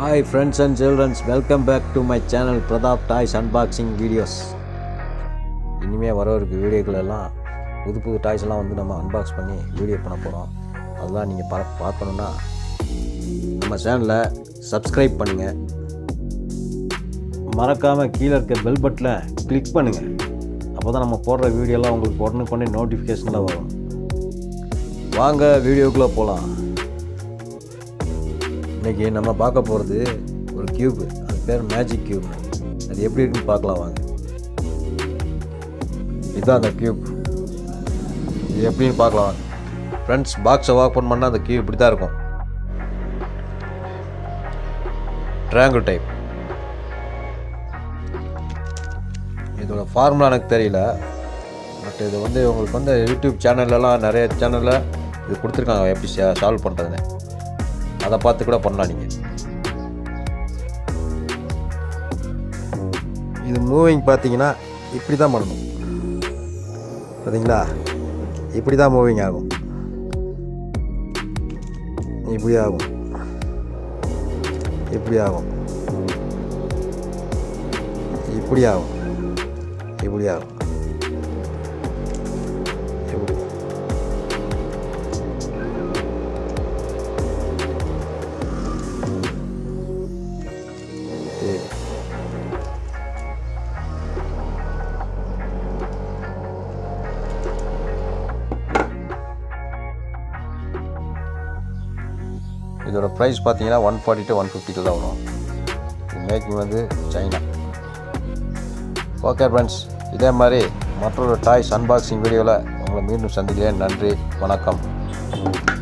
hi friends and childrens welcome back to my channel Pratap toys unboxing videos இனிமேல் வர இருக்க வீடியோக்கள் எல்லாம் புது புது டாய்ஸ் எல்லாம் வந்து நம்ம அன்பாக்ஸ் பண்ணி வீடியோ பண்ண போகிறோம் அதெல்லாம் நீங்கள் பா பார்க்கணுன்னா நம்ம சேனலை சப்ஸ்கிரைப் பண்ணுங்கள் மறக்காமல் கீழே இருக்க பெல் பட்டனை கிளிக் பண்ணுங்கள் அப்போ தான் நம்ம போடுற வீடியோலாம் உங்களுக்கு உடனுக்குடனே நோட்டிஃபிகேஷனில் வரும் வாங்க வீடியோக்குள்ளே போகலாம் இன்றைக்கி நம்ம பார்க்க போகிறது ஒரு கியூப் அது பேர் மேஜிக் கியூப் அது எப்படி இருக்குன்னு பார்க்கலாம் வாங்க இதுதான் அந்த கியூப் இது எப்படின்னு பார்க்கலாம் வாங்க ஃப்ரெண்ட்ஸ் பாக்ஸை ஓப்பன் பண்ணால் அந்த கியூப் இப்படி தான் இருக்கும் ட்ரையாங்கிள் டைப் இதோட ஃபார்முலா எனக்கு தெரியல பட் இது வந்து உங்களுக்கு வந்து யூடியூப் சேனல்லலாம் நிறைய சேனலில் இது கொடுத்துருக்காங்க எப்படி சால்வ் பண்ணுறதுன்னு அதை பார்த்து கூட பண்ணலாம் நீங்கள் இது மூவிங் பார்த்தீங்கன்னா இப்படி தான் பண்ணணும் பார்த்தீங்களா இப்படி தான் மூவிங் ஆகும் இப்படி ஆகும் இப்படி ஆகும் இப்படி ஆகும் இப்படி ஆகும் இப்படி சரி இதோட ப்ரைஸ் பார்த்தீங்கன்னா ஒன் ஃபார்ட்டி டு ஒன் ஃபிஃப்டிக்கு தான் வரும் இது மேக்கிங் வந்து சைனா ஓகே ஃப்ரெண்ட்ஸ் இதே மாதிரி மற்றொரு டாய்ஸ் அன்பாக்சிங் வீடியோவில் உங்களை மீண்டும் சந்திக்கிறேன் நன்றி வணக்கம்